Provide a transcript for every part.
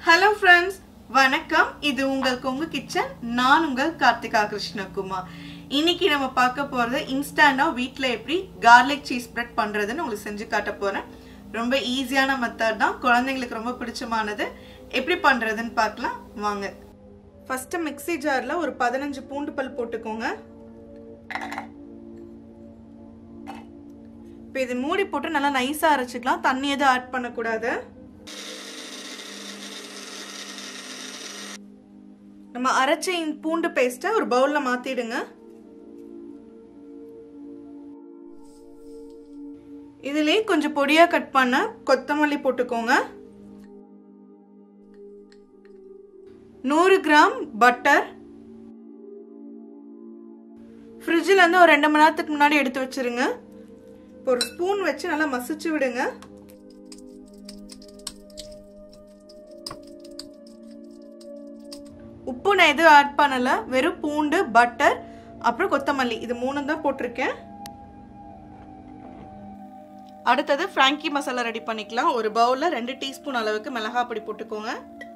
hello friends வணக்கம் இது உங்கள் கொங்கு கிச்சன் நான் உங்கள் கார்த்திகா கிருஷ்ணகுமார் இன்னைக்கு நம்ம பார்க்க போகிறது இன்ஸ்டண்டாக வீட்டில் எப்படி கார்லிக் சீஸ் ஸ்ப்ரெட் பண்ணுறதுன்னு உங்களுக்கு செஞ்சு காட்ட போகிறேன் ரொம்ப ஈஸியான மெத்தட் தான் குழந்தைங்களுக்கு ரொம்ப பிடிச்சமானது எப்படி பண்ணுறதுன்னு பார்க்கலாம் வாங்க ஃபஸ்ட்டு மிக்ஸி ஜாரில் ஒரு பதினஞ்சு பூண்டு பல் போட்டுக்கோங்க இப்போ இது மூடி போட்டு நல்லா நைஸாக அரைச்சிக்கலாம் தண்ணி எதுவும் ஆட் பண்ணக்கூடாது நம்ம அரைச்ச இந்த பூண்டு பேஸ்ட்டை ஒரு பவுலில் மாற்றிடுங்க இதுலேயே கொஞ்சம் பொடியாக கட் பண்ண கொத்தமல்லி போட்டுக்கோங்க நூறு கிராம் பட்டர் ஃப்ரிட்ஜில் இருந்து ஒரு ரெண்டு மணி நேரத்துக்கு முன்னாடி எடுத்து வச்சிருங்க இப்போ ஒரு ஸ்பூன் வச்சு நல்லா மசிச்சு விடுங்க உப்பு நான் எதுவும் ஆட் பண்ணலை வெறும் பூண்டு பட்டர் அப்புறம் கொத்தமல்லி இது மூணு தான் போட்டிருக்கேன் அடுத்தது ஃப்ராங்கி மசாலா ரெடி பண்ணிக்கலாம் ஒரு பவுலில் ரெண்டு டீஸ்பூன் அளவுக்கு மிளகாய் பொடி போட்டுக்கோங்க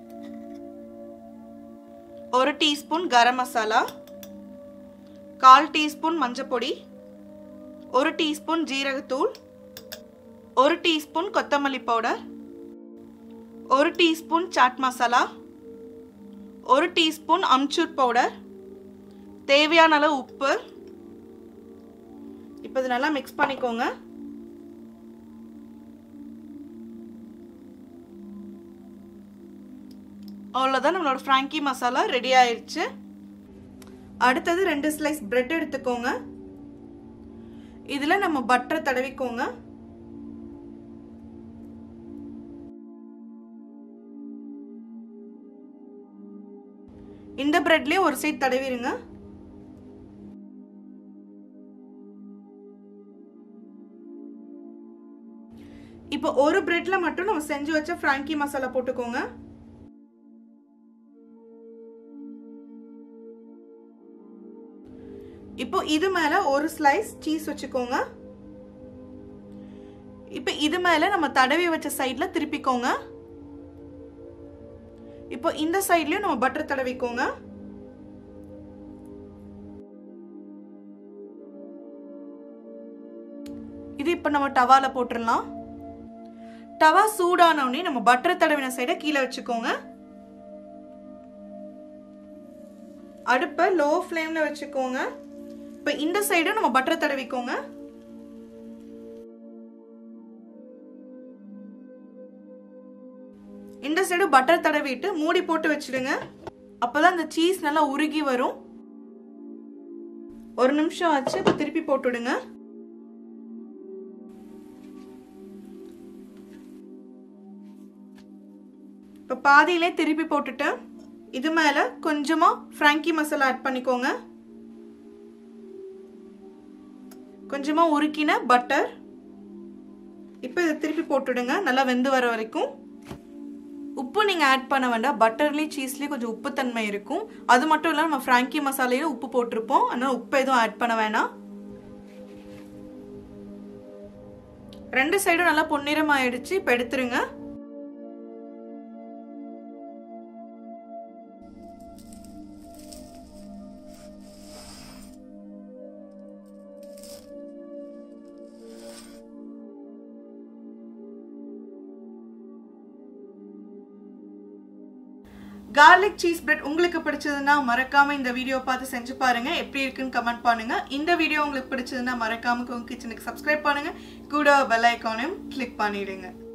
ஒரு டீஸ்பூன் கரம் மசாலா கால் டீஸ்பூன் மஞ்சள் பொடி ஒரு டீஸ்பூன் ஜீரகத்தூள் ஒரு டீஸ்பூன் கொத்தமல்லி பவுடர் ஒரு டீஸ்பூன் சாட் மசாலா ஒரு டீஸ்பூன் அம்ச்சூர் பவுடர் தேவையான அளவு உப்பு இப்போ இது நல்லா மிக்ஸ் பண்ணிக்கோங்க அவ்வளோதான் நம்மளோட ஃப்ராங்கி மசாலா ரெடி ஆயிடுச்சு அடுத்தது ரெண்டு ஸ்லைஸ் பிரெட் எடுத்துக்கோங்க இதில் நம்ம பட்டரை தடவிக்கோங்க இந்த பிரெட்லேயே ஒரு சைட் தடவிடுங்க இப்போ ஒரு பிரெட்ல மட்டும் நம்ம செஞ்சு வச்ச ஃப்ராங்கி மசாலா போட்டுக்கோங்க இப்போ இது மேல ஒரு ஸ்லைஸ் சீஸ் வச்சுக்கோங்க இப்போ இது மேல நம்ம தடவி வச்ச சைட்ல திருப்பிக்கோங்க இப்போ இந்த சைட்லயும் நம்ம பட்டர் தடவிக்கோங்க இது இப்போ நம்ம டவால போட்டுடலாம் டவா சூடானவுடனே நம்ம பட்டர் தடவின சைடை கீழே வச்சுக்கோங்க அடுப்பை லோ ஃப்ளேம்ல வச்சுக்கோங்க இப்போ இந்த சைடும் நம்ம பட்டர் தடவிக்கோங்க இந்த சைடு பட்டர் தடவிட்டு மூடி போட்டு வச்சிடுங்க அப்பதான் அந்த சீஸ் நல்லா உருகி வரும் ஒரு நிமிஷம் ஆச்சு இப்போ திருப்பி போட்டுடுங்க இப்போ பாதியிலே திருப்பி போட்டுட்டு இது மேலே கொஞ்சமாக ஃப்ராங்கி மசாலா ஆட் பண்ணிக்கோங்க கொஞ்சமாக உருக்கின பட்டர் இப்போ இதை திருப்பி போட்டுடுங்க நல்லா வெந்து வர வரைக்கும் உப்பு நீங்கள் ஆட் பண்ண வேண்டாம் பட்டர்லேயும் சீஸ்லேயும் கொஞ்சம் உப்புத்தன்மை இருக்கும் அது மட்டும் இல்லாமல் நம்ம ஃப்ராங்கி மசாலையிலும் உப்பு போட்டிருப்போம் அதனால் உப்பு எதுவும் ஆட் பண்ண வேணாம் ரெண்டு சைடும் நல்லா பொன்னிறம் ஆயிடுச்சு இப்போ எடுத்துருங்க கார்லிக் சீஸ் பிரெட் உங்களுக்கு பிடிச்சதுன்னா மறக்காம இந்த வீடியோ பார்த்து செஞ்சு பாருங்க எப்படி இருக்குன்னு கமெண்ட் பண்ணுங்க இந்த வீடியோ உங்களுக்கு பிடிச்சதுன்னா மறக்காம உங்க கிச்சனுக்கு சப்ஸ்கிரைப் பண்ணுங்க கூட பெல் ஐக்கானையும் கிளிக் பண்ணிடுங்க